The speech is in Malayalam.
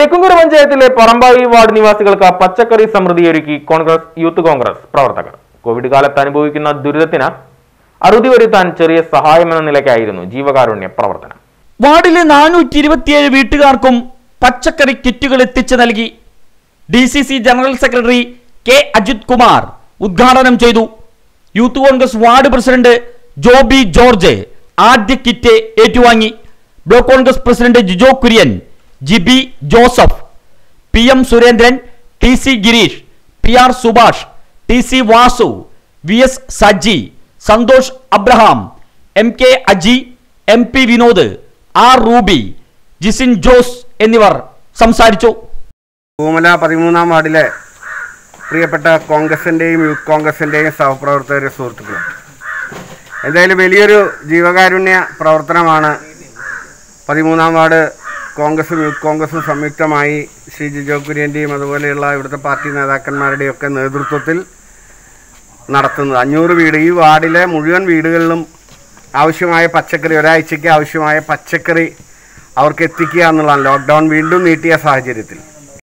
കരിക്കുങ്കര പഞ്ചായത്തിലെ പറമ്പായി വാർഡ് നിവാസികൾക്ക് പച്ചക്കറി സമൃദ്ധിയൊരുക്കി കോൺഗ്രസ് യൂത്ത് കോൺഗ്രസ് പ്രവർത്തകർ കോവിഡ് കാലത്ത് അനുഭവിക്കുന്ന ദുരിതത്തിന് അറുതി വരുത്താൻ ചെറിയ സഹായമെന്ന നിലയ്ക്കായിരുന്നു ജീവകാരുണ്യ പ്രവർത്തനം വാർഡിലെ നാനൂറ്റി ഇരുപത്തിയേഴ് വീട്ടുകാർക്കും പച്ചക്കറി കിറ്റുകൾ എത്തിച്ചു നൽകി D C C general secretary K Ajith Kumar ഉദ്ഘാടനം ചെയ്തു youth Congress ward president Joby George ആദ്യ കിറ്റ് ഏറ്റുവാങ്ങി block Congress president Jijo Kurian Jiby Joseph P M Surendran T C Girish P R Subhash T C Vasu V S Saji Santhosh Abraham M K Aji M P Vinod R Ruby Jisin Jose എന്നിവർ സംസാരിച്ചു പൂമല പതിമൂന്നാം വാർഡിലെ പ്രിയപ്പെട്ട കോൺഗ്രസിൻ്റെയും യൂത്ത് കോൺഗ്രസിൻ്റെയും സഹപ്രവർത്തകരെ സുഹൃത്തുക്കളും എന്തായാലും വലിയൊരു ജീവകാരുണ്യ പ്രവർത്തനമാണ് പതിമൂന്നാം വാർഡ് കോൺഗ്രസും യൂത്ത് കോൺഗ്രസും സംയുക്തമായി ശ്രീ ജിജോ കുര്യൻ്റെയും അതുപോലെയുള്ള ഇവിടുത്തെ പാർട്ടി നേതാക്കന്മാരുടെയും ഒക്കെ നേതൃത്വത്തിൽ നടത്തുന്നത് അഞ്ഞൂറ് വീട് ഈ വാർഡിലെ മുഴുവൻ വീടുകളിലും ആവശ്യമായ പച്ചക്കറി ഒരാഴ്ചയ്ക്ക് ആവശ്യമായ പച്ചക്കറി അവർക്ക് എത്തിക്കുക എന്നുള്ളതാണ് ലോക്ക്ഡൗൺ വീണ്ടും നീട്ടിയ സാഹചര്യത്തിൽ